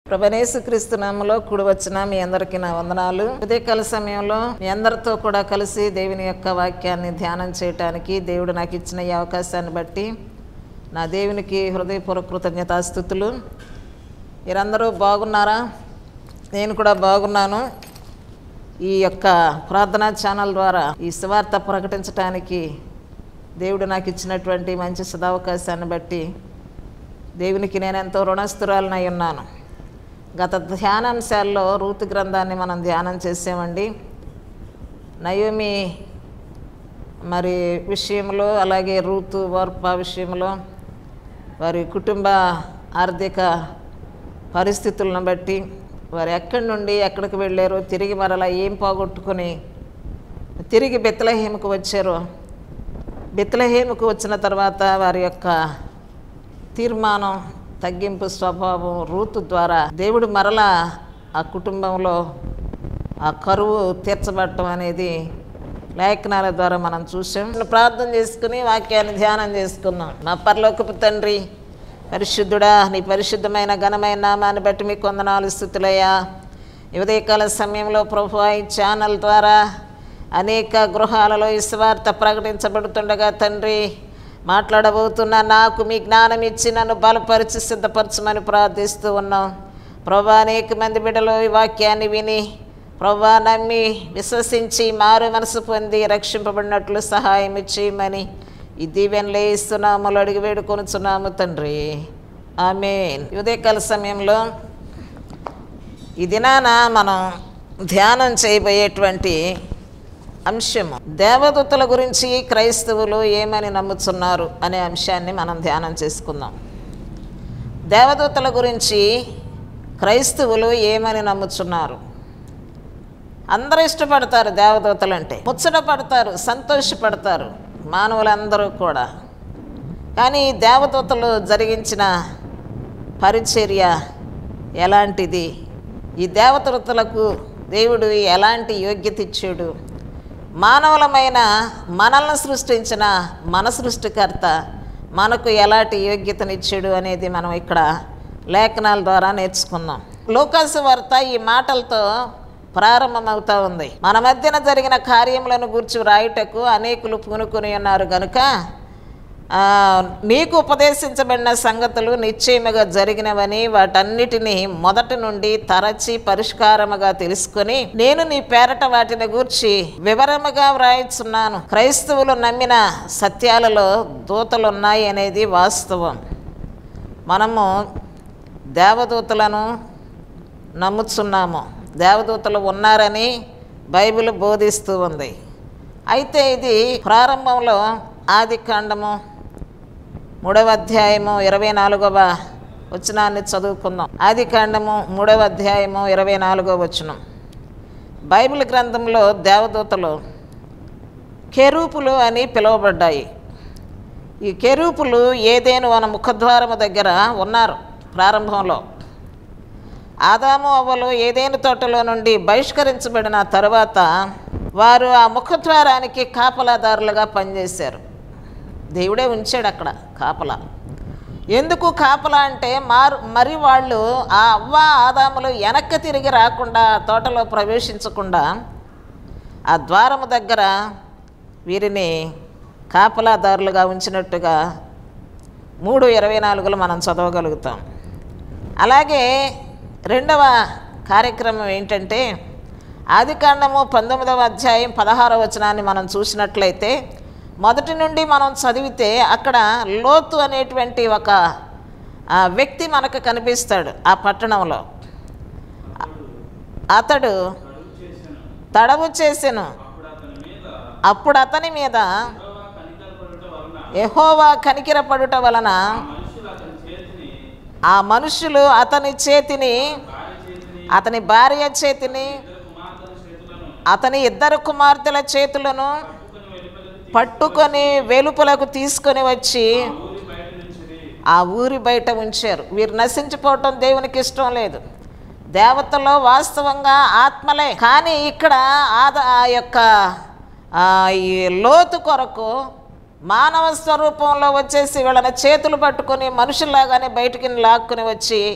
ప్రభనేసుక్రీస్తు నామలో కూడి వచ్చిన మీ అందరికీ నా వందనాలు ఉదయకాల సమయంలో మీ అందరితో కూడా కలిసి దేవుని యొక్క వాక్యాన్ని ధ్యానం చేయటానికి దేవుడు నాకు ఇచ్చిన ఈ అవకాశాన్ని బట్టి నా దేవునికి హృదయపూర్వక కృతజ్ఞతాస్థుతులు మీరందరూ బాగున్నారా నేను కూడా బాగున్నాను ఈ యొక్క ప్రార్థనా ఛానల్ ద్వారా ఈ సువార్త ప్రకటించటానికి దేవుడు నాకు ఇచ్చినటువంటి మంచి సదావకాశాన్ని బట్టి దేవునికి నేను ఎంతో రుణస్థురాలనై ఉన్నాను గత ధ్యానాంశాల్లో రూతు గ్రంథాన్ని మనం ధ్యానం చేసామండి నయోమి మరి విషయంలో అలాగే రూతు వర్ప విషయంలో వారి కుటుంబ ఆర్థిక పరిస్థితులను బట్టి వారు ఎక్కడి నుండి ఎక్కడికి వెళ్ళారో తిరిగి మరలా ఏం పోగొట్టుకొని తిరిగి బెత్తలహేమకు వచ్చారో బెత్తలహేమకు వచ్చిన తర్వాత వారి యొక్క తీర్మానం తగ్గింపు స్వభావం రూతు ద్వారా దేవుడు మరలా ఆ కుటుంబంలో ఆ కరువు తీర్చబడటం అనేది లేఖనాల ద్వారా మనం చూసాం ప్రార్థన చేసుకుని వాక్యాన్ని ధ్యానం చేసుకున్నాం మా పరలోకపు తండ్రి పరిశుద్ధుడా నీ పరిశుద్ధమైన ఘనమైన నామాన్ని బట్టి మీ కొందనాలు స్థుతులయ్యా ఈ ఉదయకాల సమయంలో ప్రభు ఈ ఛానల్ ద్వారా అనేక గృహాలలో ఈ స్వార్థ ప్రకటించబడుతుండగా తండ్రి మాట్లాడబోతున్న నాకు మీ జ్ఞానం ఇచ్చి నన్ను బలపరిచి సిద్ధపరచమని ప్రార్థిస్తూ ఉన్నాం ప్రభా అనేక మంది బిడ్డలు ఈ వాక్యాన్ని విని ప్రభా నమ్మి విశ్వసించి మారు మనసు పొంది రక్షింపబడినట్లు సహాయం చేయమని ఈ దీవెనలే ఇస్తున్నాములు అడిగి వేడుకొనుచున్నాము తండ్రి ఆమె ఉదయకాల సమయంలో ఈ దినాన మనం ధ్యానం చేయబోయేటువంటి అంశము దేవదూతల గురించి క్రైస్తవులు ఏమని నమ్ముతున్నారు అనే అంశాన్ని మనం ధ్యానం చేసుకుందాం దేవదూతల గురించి క్రైస్తవులు ఏమని నమ్ముతున్నారు అందరూ ఇష్టపడతారు దేవదూతలు అంటే ముచ్చట పడతారు సంతోషపడతారు మానవులందరూ కూడా కానీ దేవదూతలు జరిగించిన పరిచర్య ఎలాంటిది ఈ దేవదూతలకు దేవుడు ఎలాంటి యోగ్యత ఇచ్చాడు మానవులమైన మనల్ని సృష్టించిన మన సృష్టికర్త మనకు ఎలాంటి యోగ్యతనిచ్చాడు అనేది మనం ఇక్కడ లేఖనాల ద్వారా నేర్చుకున్నాం లోకాసు వార్త ఈ మాటలతో ప్రారంభమవుతా ఉంది మన మధ్యన జరిగిన కార్యములను గూర్చి వ్రాయుటకు అనేకులు పూనుకొని ఉన్నారు కనుక ఆ, నీకు ఉపదేశించబడిన సంగతులు నిశ్చయముగా జరిగినవని వాటన్నిటినీ మొదటి నుండి తరచి పరిష్కారముగా తెలుసుకొని నేను నీ పేరట వాటిని గూర్చి వివరముగా వ్రాయిచున్నాను క్రైస్తవులు నమ్మిన సత్యాలలో దూతలున్నాయి అనేది వాస్తవం మనము దేవదూతలను నమ్ముచున్నాము దేవదూతలు ఉన్నారని బైబిల్ బోధిస్తూ ఉంది అయితే ఇది ప్రారంభంలో ఆది కాండము మూడవ అధ్యాయము ఇరవై నాలుగవ వచనాన్ని చదువుకుందాం ఆది కాండము మూడవ అధ్యాయము ఇరవై నాలుగవ వచనం బైబిల్ గ్రంథంలో దేవదూతలు కెరూపులు అని పిలువబడ్డాయి ఈ కెరూపులు ఏదేను మన ముఖద్వారము దగ్గర ఉన్నారు ప్రారంభంలో ఆదాము అవ్వలు ఏదేను తోటలో నుండి బహిష్కరించబడిన తరువాత వారు ఆ ముఖద్వారానికి కాపలాదారులుగా పనిచేశారు దేవుడే ఉంచాడు అక్కడ కాపలా ఎందుకు కాపలా అంటే మారు మరి వాళ్ళు ఆ అవ్వ ఆదాములు వెనక్కి తిరిగి రాకుండా ఆ తోటలో ప్రవేశించకుండా ఆ ద్వారము దగ్గర వీరిని కాపలాదారులుగా ఉంచినట్టుగా మూడు ఇరవై నాలుగులో మనం చదవగలుగుతాం అలాగే రెండవ కార్యక్రమం ఏంటంటే ఆదికాండము పంతొమ్మిదవ అధ్యాయం పదహారవ వచనాన్ని మనం చూసినట్లయితే మొదటి నుండి మనం చదివితే అక్కడ లోతు అనేటువంటి ఒక ఆ, వ్యక్తి మనకు కనిపిస్తాడు ఆ పట్టణంలో అతడు తడవు చేసెను అప్పుడు అతని మీద యెహోవా కనికిరపడుట వలన ఆ మనుషులు అతని చేతిని అతని భార్య చేతిని అతని ఇద్దరు కుమార్తెల చేతులను పట్టుకొని వెలుపలకు తీసుకొని వచ్చి ఆ ఊరి బయట ఉంచారు వీరు నశించిపోవటం దేవునికి ఇష్టం లేదు దేవతలో వాస్తవంగా ఆత్మలే కానీ ఇక్కడ ఆద ఆ యొక్క ఆ, ఈ లోతు కొరకు మానవ స్వరూపంలో వచ్చేసి వీళ్ళని చేతులు పట్టుకొని మనుషుల్లాగానే బయటికి లాక్కుని వచ్చి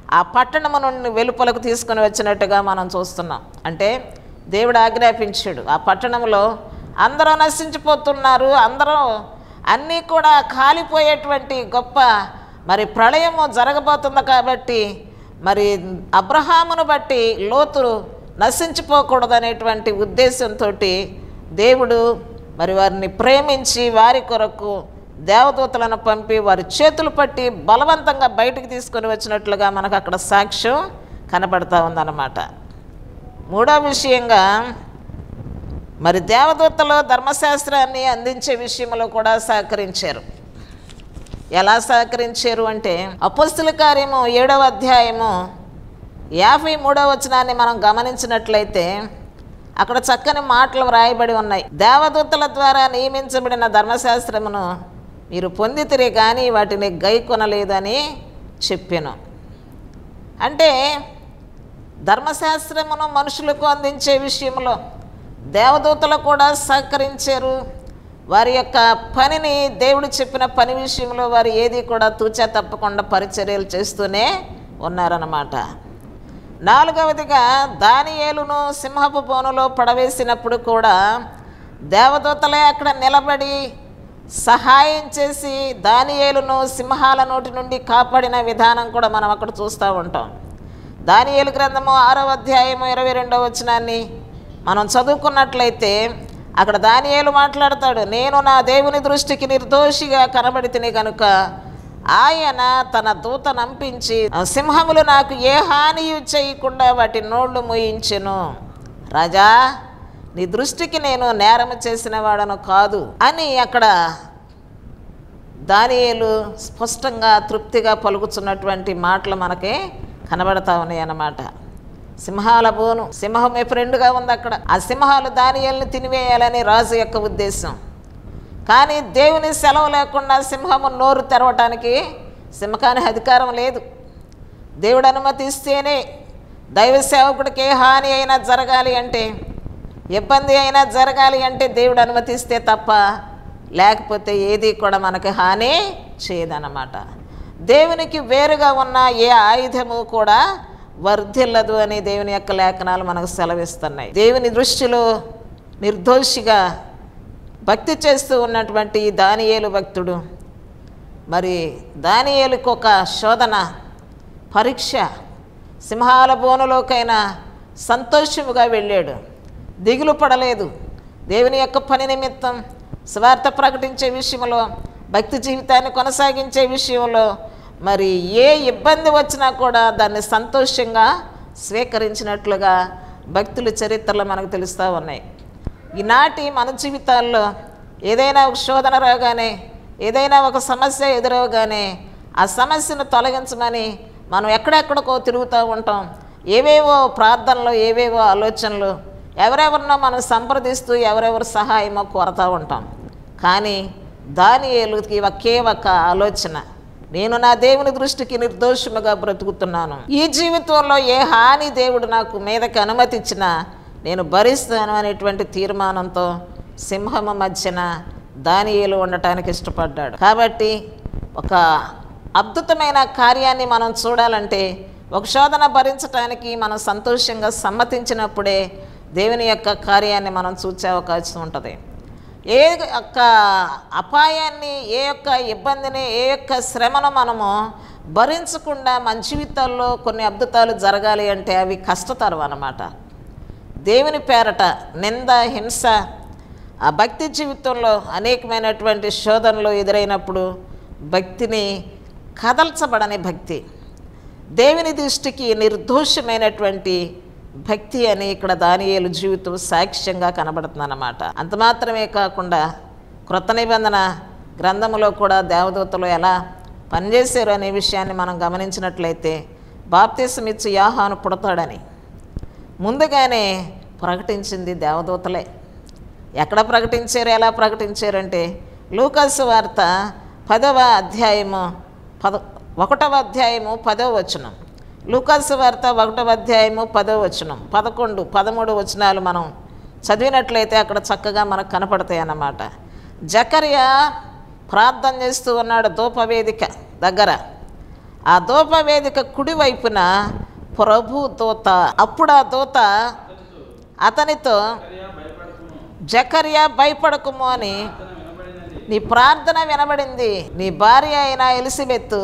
ఆ పట్టణము నుండి వెలుపలకు తీసుకుని వచ్చినట్టుగా మనం చూస్తున్నాం అంటే దేవుడు ఆజ్ఞాపించాడు ఆ పట్టణంలో అందరూ నశించిపోతున్నారు అందరూ అన్నీ కూడా కాలిపోయేటువంటి గొప్ప మరి ప్రళయము జరగబోతుంది కాబట్టి మరి అబ్రహామును బట్టి లోతు నశించిపోకూడదనేటువంటి ఉద్దేశంతో దేవుడు మరి వారిని ప్రేమించి వారి కొరకు దేవదూతలను పంపి వారి చేతులు పట్టి బలవంతంగా బయటికి తీసుకొని వచ్చినట్లుగా మనకు అక్కడ సాక్ష్యం కనబడతా ఉందన్నమాట మూడో విషయంగా మరి దేవదూతలు ధర్మశాస్త్రాన్ని అందించే విషయంలో కూడా సహకరించారు ఎలా సహకరించారు అంటే అపుస్తుల కార్యము ఏడవ అధ్యాయము యాభై మూడవ వచనాన్ని మనం గమనించినట్లయితే అక్కడ చక్కని మాటలు వ్రాయబడి ఉన్నాయి దేవదూతల ద్వారా నియమించబడిన ధర్మశాస్త్రమును మీరు పొందితిరే కానీ వాటిని గై కొనలేదని చెప్పాను అంటే ధర్మశాస్త్రమును మనుషులకు అందించే విషయంలో దేవదూతలు కూడా సహకరించారు వారి యొక్క పనిని దేవుడు చెప్పిన పని విషయంలో వారు ఏది కూడా తూచా తప్పకుండా పరిచర్యలు చేస్తూనే ఉన్నారన్నమాట నాలుగవదిగా దానియేలును సింహపు బోనులో పడవేసినప్పుడు కూడా దేవదూతలే అక్కడ నిలబడి సహాయం చేసి దానియేలును సింహాల నోటి నుండి కాపాడిన విధానం కూడా మనం అక్కడ చూస్తూ ఉంటాం దానియేలు గ్రంథము ఆరో అధ్యాయము ఇరవై రెండవ వచనాన్ని మనం చదువుకున్నట్లయితే అక్కడ దానియేలు మాట్లాడతాడు నేను నా దేవుని దృష్టికి నిర్దోషిగా కనబడితిని కనుక ఆయన తన దూత నంపించి "ఆ సింహములు నాకు ఏ హానియు చేయకుండా వాటి నోళ్లు మూయించెను రాజా నీ దృష్టికి నేను నేరము చేసిన వాడను కాదు అని అక్కడ దానియేలు స్పష్టంగా తృప్తిగా పలుకుతున్నటువంటి మాటలు మనకి కనబడతా ఉన్నాయి అన్నమాట సింహాల బోను సింహం ఫ్రెండ్గా ఉంది అక్కడ ఆ సింహాలు దానియల్ని తినివేయాలని రాజు యొక్క ఉద్దేశం కానీ దేవుని సెలవు లేకుండా సింహము నోరు తెరవటానికి సింహకానికి అధికారం లేదు దేవుడు అనుమతిస్తేనే దైవ సేవకుడికి ఏ హాని అయినా జరగాలి అంటే ఇబ్బంది అయినా జరగాలి అంటే దేవుడు అనుమతిస్తే తప్ప లేకపోతే ఏది కూడా మనకి హాని చేయదన్నమాట దేవునికి వేరుగా ఉన్న ఏ ఆయుధము కూడా వర్ధిల్లదు అని దేవుని యొక్క లేఖనాలు మనకు సెలవిస్తున్నాయి దేవుని దృష్టిలో నిర్దోషిగా భక్తి చేస్తూ ఉన్నటువంటి ఈ దానియేలు భక్తుడు మరి దానియేలుకు ఒక శోధన పరీక్ష సింహాల బోనులోకైనా సంతోషముగా వెళ్ళాడు దిగులు పడలేదు దేవుని యొక్క పని నిమిత్తం స్వార్థ ప్రకటించే విషయంలో భక్తి జీవితాన్ని కొనసాగించే విషయంలో మరి ఏ ఇబ్బంది వచ్చినా కూడా దాన్ని సంతోషంగా స్వీకరించినట్లుగా భక్తుల చరిత్రలు మనకు తెలుస్తూ ఉన్నాయి ఈనాటి మన జీవితాల్లో ఏదైనా ఒక శోధన రాగానే ఏదైనా ఒక సమస్య ఎదురవగానే ఆ సమస్యను తొలగించమని మనం ఎక్కడెక్కడికో తిరుగుతూ ఉంటాం ఏవేవో ప్రార్థనలు ఏవేవో ఆలోచనలు ఎవరెవరినో మనం సంప్రదిస్తూ ఎవరెవరి సహాయమో కోరుతూ ఉంటాం కానీ దానియేలుకి ఒకే ఒక ఆలోచన నేను నా దేవుని దృష్టికి నిర్దోషముగా బ్రతుకుతున్నాను ఈ జీవితంలో ఏ హాని దేవుడు నాకు మీదకి అనుమతి ఇచ్చినా నేను భరిస్తాను అనేటువంటి తీర్మానంతో సింహము మధ్యన దానియేలు ఉండటానికి ఇష్టపడ్డాడు కాబట్టి ఒక అద్భుతమైన కార్యాన్ని మనం చూడాలంటే ఒక శోధన భరించటానికి మనం సంతోషంగా సమ్మతించినప్పుడే దేవుని యొక్క కార్యాన్ని మనం చూసే అవకాశం ఉంటుంది ఏ యొక్క అపాయాన్ని ఏ యొక్క ఇబ్బందిని ఏ యొక్క శ్రమను మనము భరించకుండా మన జీవితాల్లో కొన్ని అద్భుతాలు జరగాలి అంటే అవి కష్టతరం అన్నమాట దేవుని పేరట నింద హింస ఆ భక్తి జీవితంలో అనేకమైనటువంటి శోధనలు ఎదురైనప్పుడు భక్తిని కదల్చబడని భక్తి దేవుని దృష్టికి నిర్దోషమైనటువంటి భక్తి అని ఇక్కడ దానియేలు జీవితం సాక్ష్యంగా కనబడుతుందన్నమాట అంత మాత్రమే కాకుండా క్రొత్త నిబంధన గ్రంథములో కూడా దేవదూతలు ఎలా పనిచేశారు అనే విషయాన్ని మనం గమనించినట్లయితే బాప్తీసం ఇచ్చి యాహాను పుడతాడని ముందుగానే ప్రకటించింది దేవదూతలే ఎక్కడ ప్రకటించారు ఎలా ప్రకటించారంటే లూకాసు వార్త పదవ అధ్యాయము పద ఒకటవ అధ్యాయము పదవ వచనం లూకాసు వార్త ఒకటవ అధ్యాయము పదవ వచనం పదకొండు పదమూడు వచనాలు మనం చదివినట్లయితే అక్కడ చక్కగా మనకు కనపడతాయి అన్నమాట జకర్య ప్రార్థన చేస్తూ ఉన్నాడు ధూపవేదిక దగ్గర ఆ ధూపవేదిక కుడివైపున ప్రభు దూత అప్పుడు ఆ దూత అతనితో జకర్యా భయపడకుము అని నీ ప్రార్థన వినబడింది నీ భార్య అయిన ఎలిజబెత్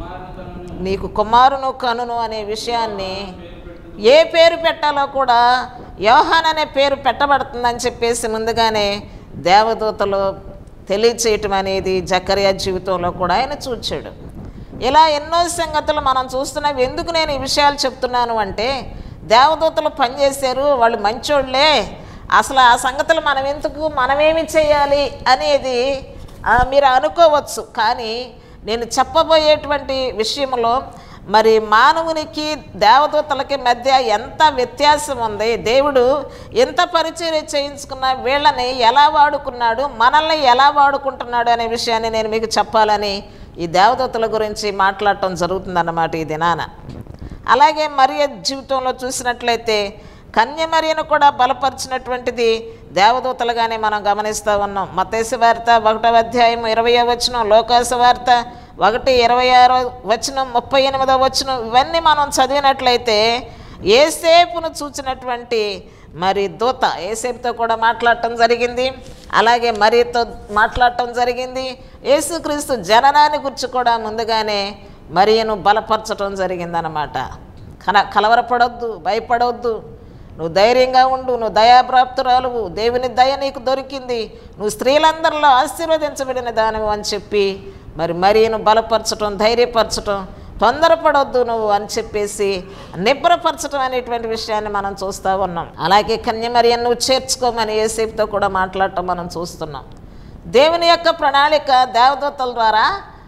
నీకు కుమారును కనును అనే విషయాన్ని ఏ పేరు పెట్టాలో కూడా యోహాన్ అనే పేరు పెట్టబడుతుందని చెప్పేసి ముందుగానే దేవదూతలు తెలియచేయటం అనేది జకర్యా జీవితంలో కూడా ఆయన చూచాడు ఇలా ఎన్నో సంగతులు మనం చూస్తున్నాం ఎందుకు నేను ఈ విషయాలు చెప్తున్నాను అంటే దేవదూతలు పనిచేశారు వాళ్ళు మంచోళ్ళే అసలు ఆ సంగతులు మనం ఎందుకు మనమేమి చేయాలి అనేది ఆ, మీరు అనుకోవచ్చు కానీ నేను చెప్పబోయేటువంటి విషయంలో మరి మానవునికి దేవదూతలకి మధ్య ఎంత వ్యత్యాసం ఉంది దేవుడు ఎంత పరిచర్య చేయించుకున్న వీళ్ళని ఎలా వాడుకున్నాడు మనల్ని ఎలా వాడుకుంటున్నాడు అనే విషయాన్ని నేను మీకు చెప్పాలని ఈ దేవదూతల గురించి మాట్లాడటం జరుగుతుందన్నమాట ఈ దినాన అలాగే మరియ జీవితంలో చూసినట్లయితే కన్యమరియను కూడా బలపరిచినటువంటిది దేవదూతలుగానే మనం గమనిస్తూ ఉన్నాం మతేసు వార్త ఒకటవ అధ్యాయం ఇరవయో వచనం లోకాసు వార్త ఒకటి ఇరవై ఆరో వచనం ముప్పై ఎనిమిదో వచనం ఇవన్నీ మనం చదివినట్లయితే ఏసేపును చూచినటువంటి మరి దూత ఏసేపుతో కూడా మాట్లాడటం జరిగింది అలాగే మరియతో మాట్లాడటం జరిగింది యేసుక్రీస్తు జననాన్ని గురించి కూడా ముందుగానే మరియను బలపరచడం జరిగిందనమాట కల కలవరపడొద్దు భయపడవద్దు నువ్వు ధైర్యంగా ఉండు నువ్వు దయాప్రాప్తురాలువు దేవుని దయ నీకు దొరికింది నువ్వు స్త్రీలందరిలో ఆశీర్వదించబడిన దానివి అని చెప్పి మరి మరియను బలపరచటం ధైర్యపరచటం తొందరపడొద్దు నువ్వు అని చెప్పేసి నిబ్రపరచటం అనేటువంటి విషయాన్ని మనం చూస్తూ ఉన్నాం అలాగే కన్యమరియను నువ్వు చేర్చుకోమని ఏసేపుతో కూడా మాట్లాడటం మనం చూస్తున్నాం దేవుని యొక్క ప్రణాళిక దేవదూతల ద్వారా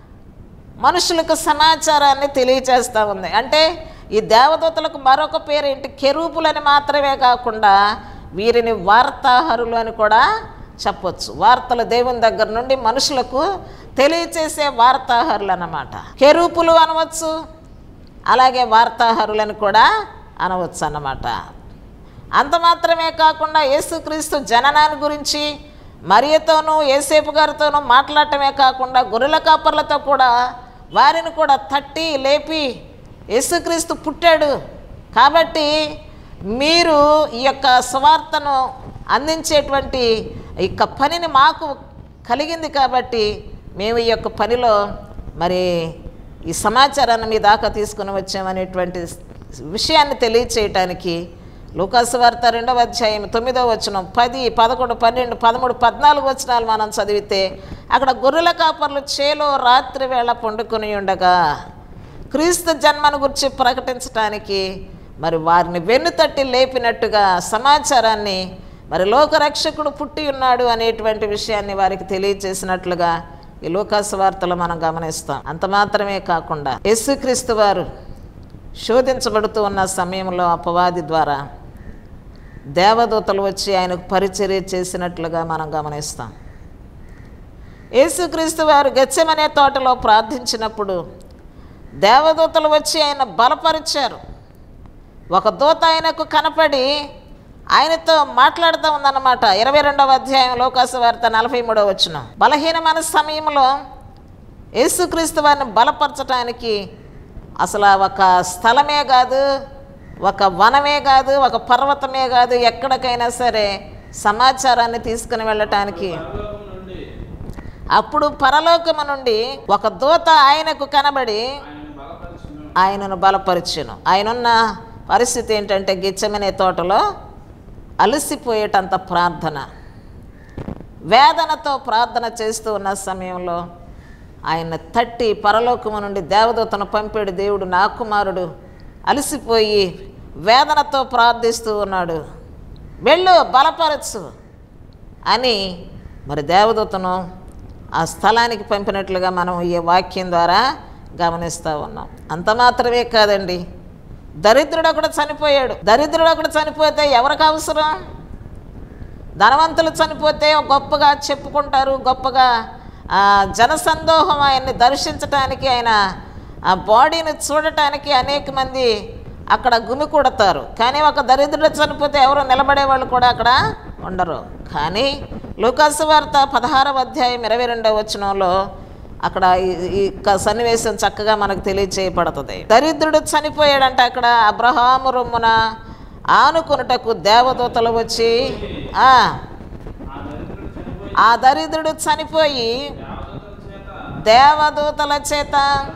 మనుషులకు సమాచారాన్ని తెలియచేస్తూ ఉంది అంటే ఈ దేవదూతలకు మరొక పేరు ఏంటి కెరూపులని మాత్రమే కాకుండా వీరిని వార్తాహరులు అని కూడా చెప్పొచ్చు వార్తలు దేవుని దగ్గర నుండి మనుషులకు తెలియచేసే వార్తాహరులు అన్నమాట కెరూపులు అనవచ్చు అలాగే వార్తాహరులని కూడా అనవచ్చు అన్నమాట అంత మాత్రమే కాకుండా యేసుక్రీస్తు జననాన్ని గురించి మరియతోనూ ఏసేపు గారితోనూ మాట్లాడటమే కాకుండా గొర్రెల కాపర్లతో కూడా వారిని కూడా తట్టి లేపి యేసుక్రీస్తు పుట్టాడు కాబట్టి మీరు ఈ యొక్క సువార్తను అందించేటువంటి ఈ యొక్క పనిని మాకు కలిగింది కాబట్టి మేము ఈ యొక్క పనిలో మరి ఈ సమాచారాన్ని మీ దాకా తీసుకుని వచ్చామనేటువంటి విషయాన్ని తెలియచేయటానికి లూకాసు వార్త రెండవ అధ్యాయం తొమ్మిదవ వచనం పది పదకొండు పన్నెండు పదమూడు పద్నాలుగు వచనాలు మనం చదివితే అక్కడ గొర్రెల కాపర్లు చేలో రాత్రి వేళ పండుకొని ఉండగా క్రీస్తు జన్మను గురించి ప్రకటించడానికి మరి వారిని వెన్నుతట్టి లేపినట్టుగా సమాచారాన్ని మరి లోకరక్షకుడు పుట్టి ఉన్నాడు అనేటువంటి విషయాన్ని వారికి తెలియచేసినట్లుగా ఈ లోకాసు వార్తలు మనం గమనిస్తాం అంత మాత్రమే కాకుండా యేసుక్రీస్తు వారు శోధించబడుతూ ఉన్న సమయంలో అపవాది ద్వారా దేవదూతలు వచ్చి ఆయనకు పరిచర్య చేసినట్లుగా మనం గమనిస్తాం యేసుక్రీస్తు వారు గచ్చమనే తోటలో ప్రార్థించినప్పుడు దేవదూతలు వచ్చి ఆయన బలపరిచారు ఒక దూత ఆయనకు కనపడి ఆయనతో మాట్లాడుతూ ఉందన్నమాట ఇరవై రెండవ అధ్యాయం లోకాసు వార్త నలభై మూడవ వచ్చిన బలహీనమైన సమయంలో యేసుక్రీస్తు వారిని బలపరచటానికి అసలు ఆ ఒక స్థలమే కాదు ఒక వనమే కాదు ఒక పర్వతమే కాదు ఎక్కడికైనా సరే సమాచారాన్ని తీసుకుని వెళ్ళటానికి అప్పుడు పరలోకము నుండి ఒక దూత ఆయనకు కనబడి ఆయనను బలపరిచును ఆయనున్న పరిస్థితి ఏంటంటే గిచ్చమనే తోటలో అలసిపోయేటంత ప్రార్థన వేదనతో ప్రార్థన చేస్తూ ఉన్న సమయంలో ఆయన తట్టి పరలోకము నుండి దేవదూతను పంపాడు దేవుడు నా కుమారుడు అలసిపోయి వేదనతో ప్రార్థిస్తూ ఉన్నాడు వెళ్ళు బలపరచు అని మరి దేవదూతను ఆ స్థలానికి పంపినట్లుగా మనం ఈ వాక్యం ద్వారా గమనిస్తూ ఉన్నాం అంత మాత్రమే కాదండి దరిద్రుడు ఒకడు చనిపోయాడు దరిద్రుడు ఒకడు చనిపోతే ఎవరికి అవసరం ధనవంతులు చనిపోతే గొప్పగా చెప్పుకుంటారు గొప్పగా ఆ, జనసందోహం ఆయన్ని దర్శించటానికి ఆయన ఆ బాడీని చూడటానికి అనేక మంది అక్కడ గుమికూడతారు కానీ ఒక దరిద్రుడు చనిపోతే ఎవరు నిలబడే వాళ్ళు కూడా అక్కడ ఉండరు కానీ లూకాసు వార్త పదహారవ అధ్యాయం ఇరవై రెండవ వచనంలో అక్కడ ఈ- ఈ క- సన్నివేశం చక్కగా మనకు తెలియచేయబడుతుంది దరిద్రుడు చనిపోయాడంట అక్కడ అబ్రహాము రొమ్మున ఆనుకొనుటకు దేవదూతలు వచ్చి ఆ, ఆ దరిద్రుడు చనిపోయి దేవదూతల చేత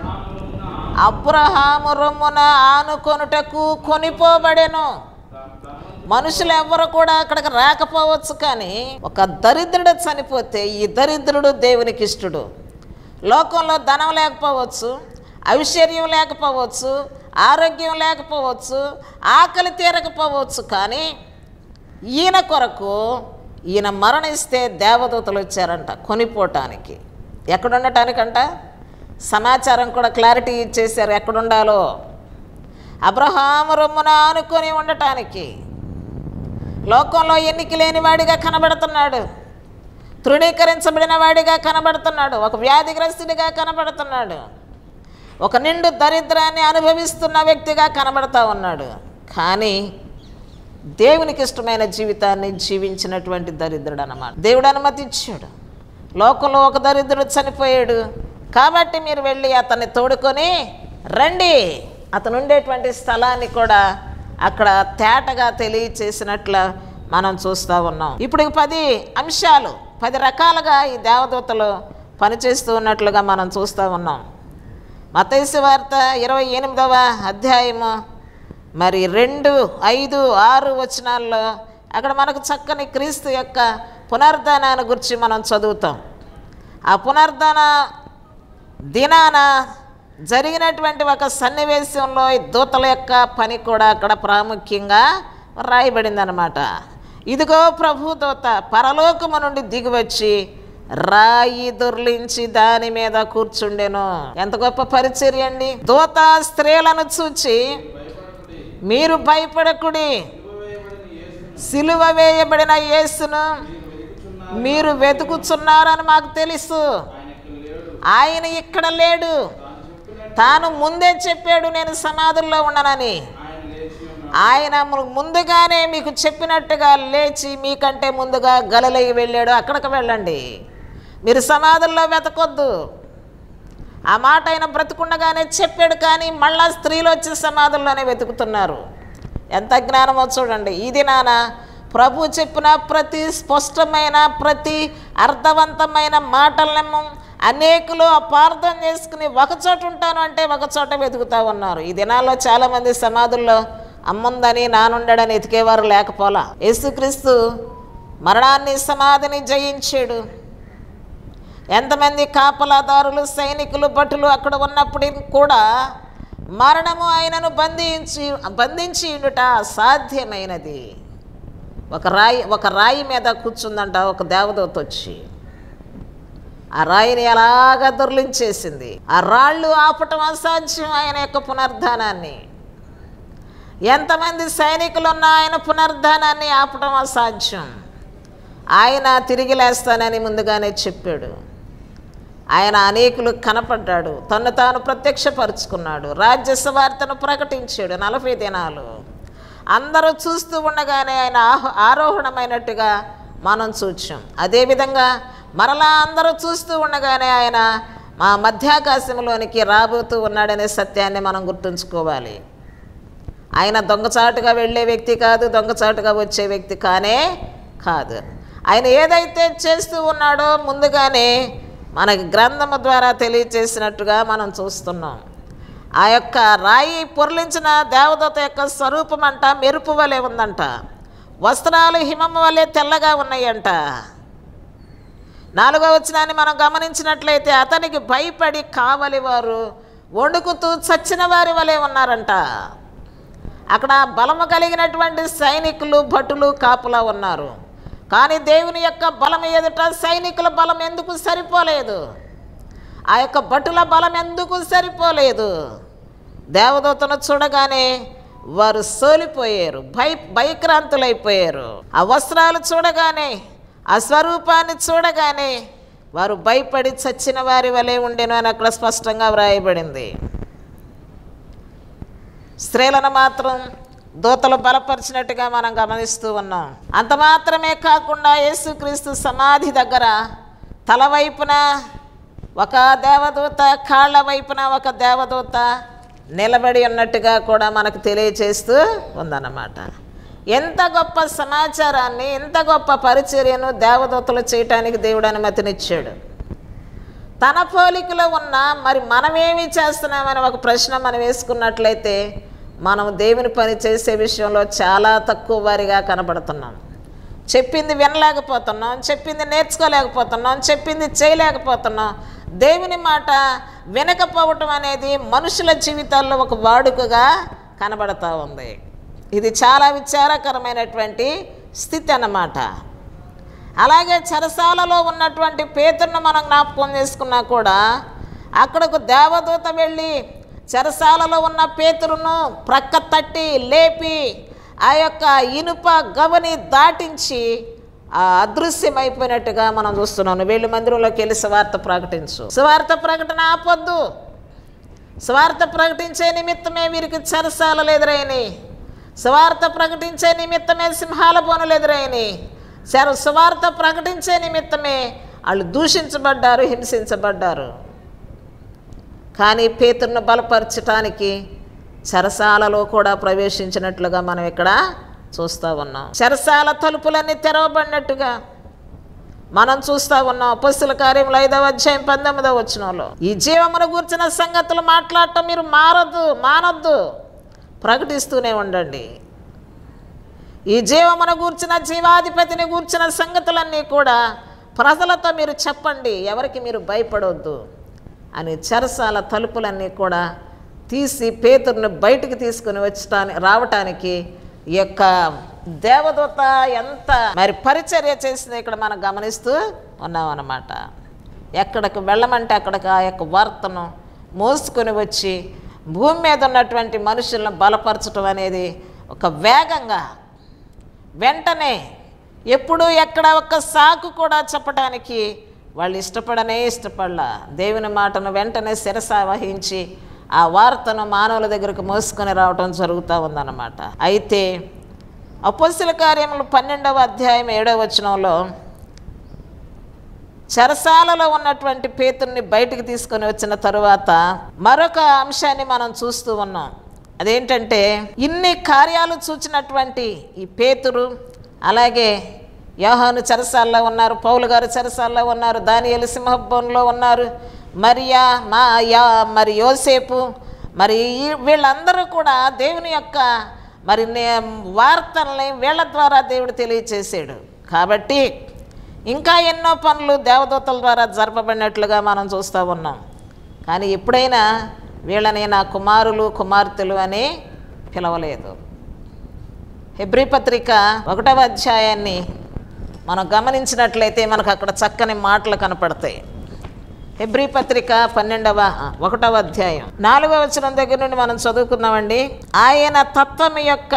అబ్రహాము రొమ్మున ఆనుకొనుటకు కొనిపోబడెను మనుషులు ఎవ్వరు కూడా అక్కడికి రాకపోవచ్చు కానీ ఒక దరిద్రుడు చనిపోతే ఈ దరిద్రుడు దేవునికి ఇష్టడు లోకంలో ధనం లేకపోవచ్చు ఐశ్వర్యం లేకపోవచ్చు ఆరోగ్యం లేకపోవచ్చు ఆకలి తీరకపోవచ్చు కానీ ఈయన కొరకు ఈయన మరణిస్తే దేవదూతలు వచ్చారంట కొనిపోవటానికి ఎక్కడ ఉండటానికంట సమాచారం కూడా క్లారిటీ ఇచ్చేశారు ఎక్కడుండాలో అబ్రహాము రొమ్మున ఆనుకొని ఉండటానికి లోకంలో ఎన్నిక లేని వాడిగా కనబడుతున్నాడు తృణీకరించబడిన వాడిగా కనబడుతున్నాడు ఒక వ్యాధిగ్రస్తుడిగా కనబడుతున్నాడు ఒక నిండు దరిద్రాన్ని అనుభవిస్తున్న వ్యక్తిగా కనబడతా ఉన్నాడు కానీ దేవునికి ఇష్టమైన జీవితాన్ని జీవించినటువంటి దరిద్రుడు అన్నమాట దేవుడు అనుమతి ఇచ్చాడు లోకంలో ఒక దరిద్రుడు చనిపోయాడు కాబట్టి మీరు వెళ్ళి అతన్ని తోడుకొని రండి అతను ఉండేటువంటి స్థలాన్ని కూడా అక్కడ తేటగా తెలియచేసినట్లు మనం చూస్తూ ఉన్నాం ఇప్పుడు ఈ పది అంశాలు పది రకాలుగా ఈ దేవదూతలు పనిచేస్తూ ఉన్నట్లుగా మనం చూస్తూ ఉన్నాం మతైసు వార్త ఇరవై ఎనిమిదవ అధ్యాయము మరి రెండు ఐదు ఆరు వచనాల్లో అక్కడ మనకు చక్కని క్రీస్తు యొక్క పునర్ధానాన్ని గురించి మనం చదువుతాం ఆ పునర్ధాన దినాన జరిగినటువంటి ఒక సన్నివేశంలో ఈ దూతల యొక్క పని కూడా అక్కడ ప్రాముఖ్యంగా రాయబడింది అనమాట ఇదిగో ప్రభు దూత పరలోకము నుండి దిగివచ్చి రాయి దొర్లించి దాని మీద కూర్చుండెను ఎంత గొప్ప పరిచర్య అండి దూత స్త్రీలను చూచి మీరు భయపడకుడి సిలువ వేయబడిన యేసును మీరు వెతుకుచున్నారని మాకు తెలుసు ఆయన ఇక్కడ లేడు తాను ముందే చెప్పాడు నేను సమాధుల్లో ఉన్నానని ఆయన ము- ముందుగానే మీకు చెప్పినట్టుగా లేచి మీకంటే ముందుగా గలలై వెళ్ళాడు అక్కడికి వెళ్ళండి మీరు సమాధుల్లో వెతకొద్దు ఆ మాట ఆయన బ్రతుకుండగానే చెప్పాడు కానీ మళ్ళా స్త్రీలు వచ్చి సమాధుల్లోనే వెతుకుతున్నారు ఎంత జ్ఞానమో చూడండి ఈ దినాన ప్రభు చెప్పిన ప్రతి స్పష్టమైన ప్రతి అర్థవంతమైన మాటలను అనేకులు అపార్థం చేసుకుని ఒక చోట ఉంటాను అంటే ఒక చోట వెతుకుతా ఉన్నారు ఈ దినాల్లో చాలామంది సమాధుల్లో అమ్ముందని నానుండడని ఎతికేవారు లేకపోలా యేసుక్రీస్తు మరణాన్ని సమాధిని జయించాడు ఎంతమంది కాపలాదారులు సైనికులు భటులు అక్కడ ఉన్నప్పుడు కూడా మరణము ఆయనను బంధించి బంధించి ఉండుట సాధ్యమైనది ఒక రాయి ఒక రాయి మీద కూర్చుందంట ఒక దేవదూత వచ్చి ఆ రాయిని ఎలాగ దొర్లించేసింది ఆ రాళ్ళు ఆపటం అసాధ్యం ఆయన యొక్క పునర్ధానాన్ని ఎంతమంది సైనికులు ఉన్న ఆయన పునర్ధానాన్ని ఆపటం అసాధ్యం ఆయన తిరిగి లేస్తానని ముందుగానే చెప్పాడు ఆయన అనేకులు కనపడ్డాడు తను తాను ప్రత్యక్షపరుచుకున్నాడు రాజ్య వార్తను ప్రకటించాడు నలభై దినాలు అందరూ చూస్తూ ఉండగానే ఆయన ఆహ ఆరోహణమైనట్టుగా మనం చూచాం అదేవిధంగా మరలా అందరూ చూస్తూ ఉండగానే ఆయన మా మధ్యాకాశంలోనికి రాబోతూ ఉన్నాడనే సత్యాన్ని మనం గుర్తుంచుకోవాలి ఆయన దొంగచాటుగా వెళ్ళే వ్యక్తి కాదు దొంగచాటుగా వచ్చే వ్యక్తి కానే కాదు ఆయన ఏదైతే చేస్తూ ఉన్నాడో ముందుగానే మనకి గ్రంథము ద్వారా తెలియచేసినట్టుగా మనం చూస్తున్నాం ఆ యొక్క రాయి పొర్లించిన దేవదత్త యొక్క స్వరూపం అంట మెరుపు వలె ఉందంట వస్త్రాలు హిమము వలె తెల్లగా ఉన్నాయంట నాలుగో వచనాన్ని మనం గమనించినట్లయితే అతనికి భయపడి కావలి వారు వణుకుతూ చచ్చిన వారి వలె ఉన్నారంట అక్కడ బలము కలిగినటువంటి సైనికులు భటులు కాపులా ఉన్నారు కానీ దేవుని యొక్క బలం ఎదుట సైనికుల బలం ఎందుకు సరిపోలేదు ఆ యొక్క భటుల బలం ఎందుకు సరిపోలేదు దేవదూతను చూడగానే వారు సోలిపోయారు భయ భయక్రాంతులైపోయారు ఆ వస్త్రాలు చూడగానే ఆ స్వరూపాన్ని చూడగానే వారు భయపడి చచ్చిన వారి వలె ఉండెను అని అక్కడ స్పష్టంగా వ్రాయబడింది స్త్రీలను మాత్రం దూతలు బలపరిచినట్టుగా మనం గమనిస్తూ ఉన్నాం అంత మాత్రమే కాకుండా యేసుక్రీస్తు సమాధి దగ్గర తల వైపున ఒక దేవదూత కాళ్ళ వైపున ఒక దేవదూత నిలబడి ఉన్నట్టుగా కూడా మనకు తెలియచేస్తూ ఉందన్నమాట ఎంత గొప్ప సమాచారాన్ని ఎంత గొప్ప పరిచర్యను దేవదూతలు చేయటానికి దేవుడు అనుమతినిచ్చాడు తన పోలికలో ఉన్న మరి మనమేమి చేస్తున్నామని ఒక ప్రశ్న మనం వేసుకున్నట్లయితే మనం దేవుని పని చేసే విషయంలో చాలా తక్కువ వారిగా కనబడుతున్నాం చెప్పింది వినలేకపోతున్నాం చెప్పింది నేర్చుకోలేకపోతున్నాం చెప్పింది చేయలేకపోతున్నాం దేవుని మాట వినకపోవటం అనేది మనుషుల జీవితాల్లో ఒక వాడుకగా కనబడతా ఉంది ఇది చాలా విచారకరమైనటువంటి స్థితి అన్నమాట అలాగే చెరసాలలో ఉన్నటువంటి పేతురును మనం జ్ఞాపకం చేసుకున్నా కూడా అక్కడకు దేవదూత వెళ్ళి చెరసాలలో ఉన్న పేతురును ప్రక్క తట్టి లేపి ఆ యొక్క ఇనుప గవని దాటించి ఆ అదృశ్యమైపోయినట్టుగా మనం చూస్తున్నాం నువ్వు వెళ్ళి మందిరంలోకి వెళ్ళి సువార్త ప్రకటించు సువార్త ప్రకటన ఆపొద్దు స్వార్థ ప్రకటించే నిమిత్తమే వీరికి చెరసాలలు ఎదురైనాయి స్వార్థ ప్రకటించే నిమిత్తమే సింహాల బోనులు ఎదురైనాయి సర స్వార్థ ప్రకటించే నిమిత్తమే వాళ్ళు దూషించబడ్డారు హింసించబడ్డారు కానీ పేతురును బలపరచటానికి చెరసాలలో కూడా ప్రవేశించినట్లుగా మనం ఇక్కడ చూస్తూ ఉన్నాం చెరసాల తలుపులన్నీ తెరవబడినట్టుగా మనం చూస్తూ ఉన్నాం అపస్సుల కార్యములు ఐదవ అధ్యాయం పంతొమ్మిదవ వచనంలో ఈ జీవమును గూర్చిన సంగతులు మాట్లాడటం మీరు మారద్దు మానొద్దు ప్రకటిస్తూనే ఉండండి ఈ జీవమును గూర్చిన జీవాధిపతిని గూర్చిన సంగతులన్నీ కూడా ప్రజలతో మీరు చెప్పండి ఎవరికి మీరు భయపడవద్దు అని చెరసాల తలుపులన్నీ కూడా తీసి పేతురుని బయటికి తీసుకుని వచ్చటాని రావటానికి ఈ యొక్క దేవదూత ఎంత మరి పరిచర్య చేసింది ఇక్కడ మనం గమనిస్తూ ఉన్నాం అన్నమాట ఎక్కడికి వెళ్ళమంటే అక్కడికి ఆ యొక్క వార్తను మోసుకొని వచ్చి భూమి మీద ఉన్నటువంటి మనుషులను బలపరచడం అనేది ఒక వేగంగా వెంటనే ఎప్పుడు ఎక్కడ ఒక్క సాకు కూడా చెప్పడానికి వాళ్ళు ఇష్టపడనే ఇష్టపడలా దేవుని మాటను వెంటనే శిరస వహించి ఆ వార్తను మానవుల దగ్గరకు మోసుకొని రావటం జరుగుతూ ఉందన్నమాట అయితే అపోస్తుల కార్యములు పన్నెండవ అధ్యాయం ఏడవ వచనంలో చెరసాలలో ఉన్నటువంటి పేతుర్ని బయటికి తీసుకొని వచ్చిన తరువాత మరొక అంశాన్ని మనం చూస్తూ ఉన్నాం అదేంటంటే ఇన్ని కార్యాలు చూచినటువంటి ఈ పేతురు అలాగే యోహాను చెరసాల్లో ఉన్నారు పౌలు గారు చెరసాల్లో ఉన్నారు దానియలు సింహభవన్లో ఉన్నారు మరియా మా యా మరి యోసేపు మరి ఈ- వీళ్ళందరూ కూడా దేవుని యొక్క మరి నే- వార్తల్ని వీళ్ళ ద్వారా దేవుడు తెలియచేసాడు కాబట్టి ఇంకా ఎన్నో పనులు దేవదూతల ద్వారా జరపబడినట్లుగా మనం చూస్తూ ఉన్నాం కానీ ఎప్పుడైనా వీళ్ళని నా కుమారులు కుమార్తెలు అని పిలవలేదు హెబ్రి పత్రిక ఒకటవ అధ్యాయాన్ని మనం గమనించినట్లయితే మనకు అక్కడ చక్కని మాటలు కనపడతాయి హెబ్రి పత్రిక పన్నెండవ ఒకటవ అధ్యాయం నాలుగవ వచనం దగ్గర నుండి మనం చదువుకున్నామండి ఆయన తత్వం యొక్క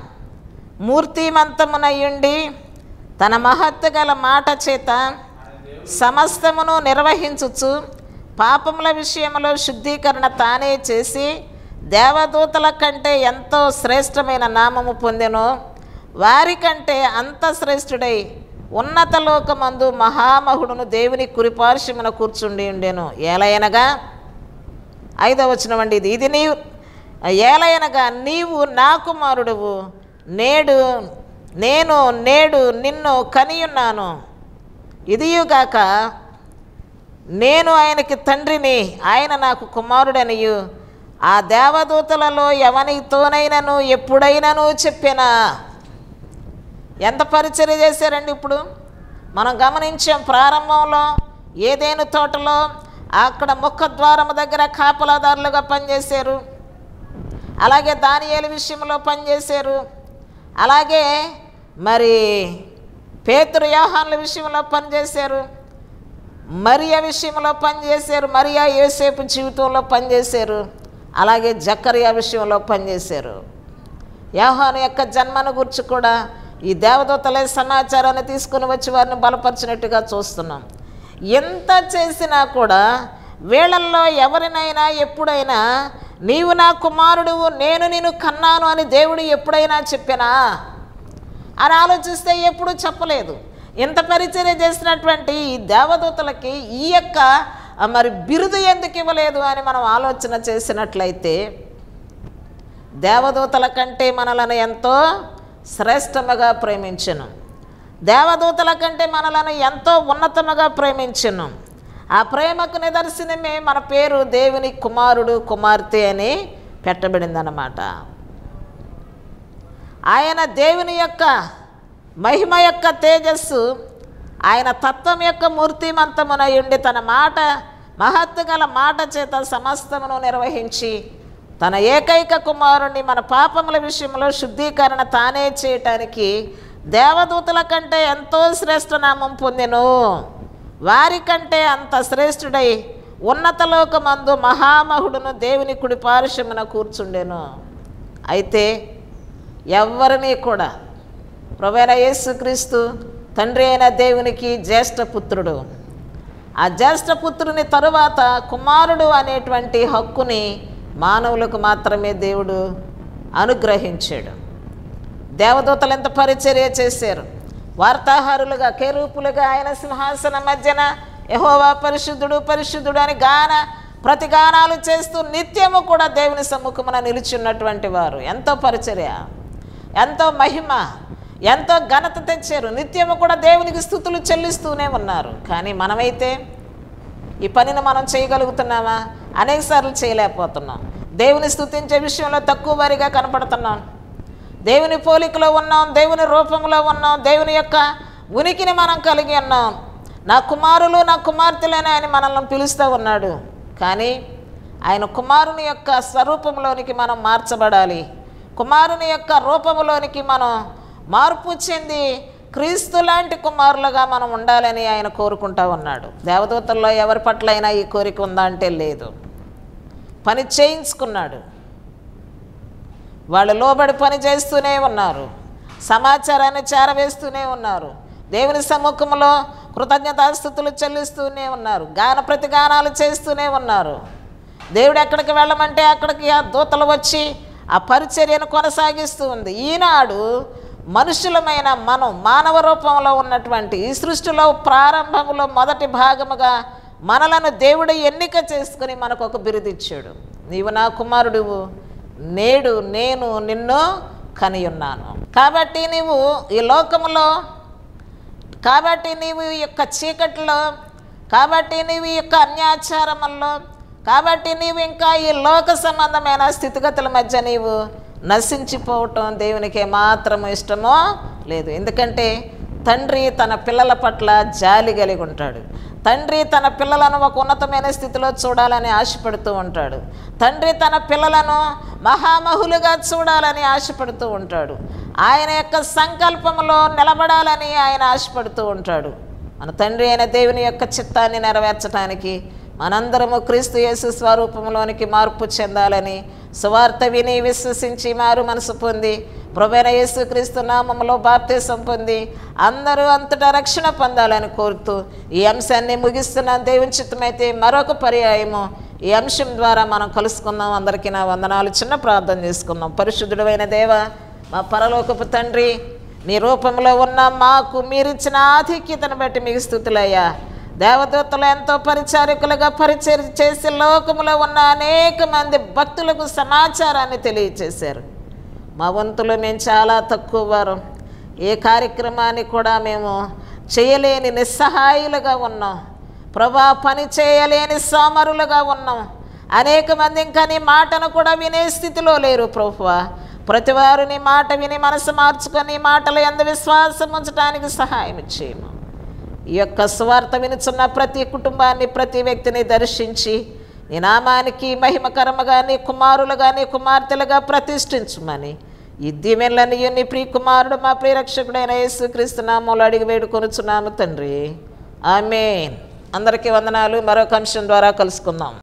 మూర్తిమంతమునయుండి తన మహత్తు గల మాట చేత సమస్తమును నిర్వహించుచు పాపముల విషయంలో శుద్ధీకరణ తానే చేసి దేవదూతల కంటే ఎంతో శ్రేష్టమైన నామము పొందెను వారికంటే అంత శ్రేష్ఠుడై ఉన్నత లోకమందు మహామహుడును దేవుని కురిపార్శ్వమున కూర్చుండి ఉండెను ఏలయనగా ఐదవ వచనం అండి ఇది ఇది నీవు ఏలయనగా నీవు నా కుమారుడువు నేడు నేను నేడు నిన్ను కనియున్నాను ఇదియుగాక నేను ఆయనకి తండ్రిని ఆయన నాకు కుమారుడనియు ఆ దేవదూతలలో ఎవనితోనైనను ఎప్పుడైనాను చెప్పినా ఎంత పరిచర్య చేశారండి ఇప్పుడు మనం గమనించాం ప్రారంభంలో ఏదేను తోటలో అక్కడ ముఖ ద్వారము దగ్గర కాపలాదారులుగా పనిచేశారు అలాగే దానియేలు విషయంలో పనిచేశారు అలాగే మరి పేతురు యోహాన్ల విషయంలో పనిచేశారు మరియా విషయంలో పనిచేశారు మరియా యోసేపు జీవితంలో పనిచేశారు అలాగే జక్కరియా విషయంలో పనిచేశారు యోహాను యొక్క జన్మను గురించి కూడా ఈ దేవదూతలే సమాచారాన్ని తీసుకుని వచ్చి వారిని బలపరిచినట్టుగా చూస్తున్నాం ఎంత చేసినా కూడా వీళ్ళల్లో ఎవరినైనా ఎప్పుడైనా నీవు నా కుమారుడువు నేను నిన్ను కన్నాను అని దేవుడు ఎప్పుడైనా చెప్పినా అని ఆలోచిస్తే ఎప్పుడూ చెప్పలేదు ఇంత పరిచర్య చేసినటువంటి ఈ దేవదూతలకి ఈ యొక్క ఆ మరి బిరుదు ఎందుకు ఇవ్వలేదు అని మనం ఆలోచన చేసినట్లయితే దేవదూతల కంటే మనలను ఎంతో శ్రేష్టముగా ప్రేమించను దేవదూతల కంటే మనలను ఎంతో ఉన్నతముగా ప్రేమించను ఆ ప్రేమకు నిదర్శనమే మన పేరు దేవుని కుమారుడు కుమార్తె అని పెట్టబడిందన్నమాట ఆయన దేవుని యొక్క మహిమ యొక్క తేజస్సు ఆయన తత్వం యొక్క మూర్తిమంతమునై ఉండి తన మాట మహత్తు గల మాట చేత సమస్తమును నిర్వహించి తన ఏకైక కుమారుణ్ణి మన పాపముల విషయంలో శుద్ధీకరణ తానే చేయటానికి దేవదూతల కంటే ఎంతో శ్రేష్ఠ నామం పొందెను వారికంటే అంత శ్రేష్ఠుడై ఉన్నతలోకమందు మహామహుడును దేవుని కుడి పారుష్యమున కూర్చుండెను అయితే ఎవరిని కూడా ప్రభైన యేసుక్రీస్తు తండ్రి అయిన దేవునికి జ్యేష్ఠ పుత్రుడు ఆ జ్యేష్ఠ పుత్రుని తరువాత కుమారుడు అనేటువంటి హక్కుని మానవులకు మాత్రమే దేవుడు అనుగ్రహించాడు దేవదూతలు ఎంత పరిచర్య చేశారు వార్తాహారులుగా కేరూపులుగా ఆయన సింహాసన మధ్యన యహోవా పరిశుద్ధుడు పరిశుద్ధుడు అని గాన ప్రతి గానాలు చేస్తూ నిత్యము కూడా దేవుని సమ్ముఖమున నిలిచున్నటువంటి వారు ఎంతో పరిచర్య ఎంతో మహిమ ఎంతో ఘనత తెచ్చారు నిత్యము కూడా దేవునికి స్థుతులు చెల్లిస్తూనే ఉన్నారు కానీ మనమైతే ఈ పనిని మనం చేయగలుగుతున్నామా అనేకసార్లు చేయలేకపోతున్నాం దేవుని స్థుతించే విషయంలో తక్కువ వారిగా కనపడుతున్నాం దేవుని పోలికలో ఉన్నాం దేవుని రూపంలో ఉన్నాం దేవుని యొక్క ఉనికిని మనం కలిగి ఉన్నాం నా కుమారులు నా కుమార్తెలేనే ఆయన మనల్ని పిలుస్తూ ఉన్నాడు కానీ ఆయన కుమారుని యొక్క స్వరూపంలోనికి మనం మార్చబడాలి కుమారుని యొక్క రూపంలోనికి మనం మార్పు చెంది క్రీస్తు లాంటి కుమారులుగా మనం ఉండాలని ఆయన కోరుకుంటా ఉన్నాడు దేవదూతల్లో ఎవరి పట్ల అయినా ఈ కోరిక ఉందా అంటే లేదు పని చేయించుకున్నాడు వాళ్ళు లోబడి పని చేస్తూనే ఉన్నారు సమాచారాన్ని చేరవేస్తూనే ఉన్నారు దేవుని సముఖంలో కృతజ్ఞతాస్థుతులు చెల్లిస్తూనే ఉన్నారు గాన ప్రతిగానాలు చేస్తూనే ఉన్నారు దేవుడు ఎక్కడికి వెళ్ళమంటే అక్కడికి ఆ దూతలు వచ్చి ఆ పరిచర్యను కొనసాగిస్తూ ఉంది ఈనాడు మనుషులమైన మనం మానవ రూపంలో ఉన్నటువంటి ఈ సృష్టిలో ప్రారంభంలో మొదటి భాగముగా మనలను దేవుడు ఎన్నిక చేసుకుని మనకు ఒక బిరుదిచ్చాడు నీవు నా కుమారుడువు నేడు నేను నిన్ను కనియున్నాను కాబట్టి నీవు ఈ లోకములో కాబట్టి నీవు ఈ యొక్క చీకటిలో కాబట్టి నీవు ఈ యొక్క అన్యాచారముల్లో కాబట్టి నీవు ఇంకా ఈ లోక సంబంధమైన స్థితిగతుల మధ్య నీవు నశించిపోవటం దేవునికి ఏమాత్రము ఇష్టమో లేదు ఎందుకంటే తండ్రి తన పిల్లల పట్ల జాలి కలిగి ఉంటాడు తండ్రి తన పిల్లలను ఒక ఉన్నతమైన స్థితిలో చూడాలని ఆశపడుతూ ఉంటాడు తండ్రి తన పిల్లలను మహామహులుగా చూడాలని ఆశపడుతూ ఉంటాడు ఆయన యొక్క సంకల్పంలో నిలబడాలని ఆయన ఆశపడుతూ ఉంటాడు మన తండ్రి అయిన దేవుని యొక్క చిత్తాన్ని నెరవేర్చడానికి మనందరము క్రీస్తు యేసు స్వరూపంలోనికి మార్పు చెందాలని సువార్త విని విశ్వసించి మారు మనసు పొంది ప్రభైన యేసు క్రీస్తు నామంలో బాప్తీసం పొంది అందరూ అంతటా రక్షణ పొందాలని కోరుతూ ఈ అంశాన్ని ముగిస్తున్న దేవుని చిత్తమైతే మరొక పర్యాయము ఈ అంశం ద్వారా మనం కలుసుకుందాం అందరికీ నా వందనాలు చిన్న ప్రార్థన చేసుకుందాం పరిశుద్ధుడైన దేవ మా పరలోకపు తండ్రి నీ రూపంలో ఉన్న మాకు మీరిచ్చిన ఆధిక్యతను బట్టి మీకు స్థుతులయ్యా దేవదూతలు ఎంతో పరిచారకులుగా పరిచయం చేసి లోకములో ఉన్న అనేక మంది భక్తులకు సమాచారాన్ని తెలియచేశారు మా వంతులు మేము చాలా తక్కువ వారం ఏ కార్యక్రమాన్ని కూడా మేము చేయలేని నిస్సహాయులుగా ఉన్నాం ప్రభా పని చేయలేని సోమరులుగా ఉన్నాం అనేక మంది ఇంకా నీ మాటను కూడా వినే స్థితిలో లేరు ప్రభువా ప్రతి వారు నీ మాట విని మనసు మార్చుకొని మాటలు ఎందు విశ్వాసం ఉంచడానికి సహాయం చేయము ఈ యొక్క స్వార్థ వినుచున్న ప్రతి కుటుంబాన్ని ప్రతి వ్యక్తిని దర్శించి నీ నామానికి మహిమకరముగా నీ కుమారులుగా నీ కుమార్తెలుగా ప్రతిష్ఠించుమని ఈ దీవెనలని నీ ప్రియ కుమారుడు మా ప్రియరక్షకుడైన యేసుక్రీస్తు నామంలో అడిగి వేడుకొనుచున్నాము తండ్రి ఆమె అందరికీ వందనాలు మరొక అంశం ద్వారా కలుసుకుందాం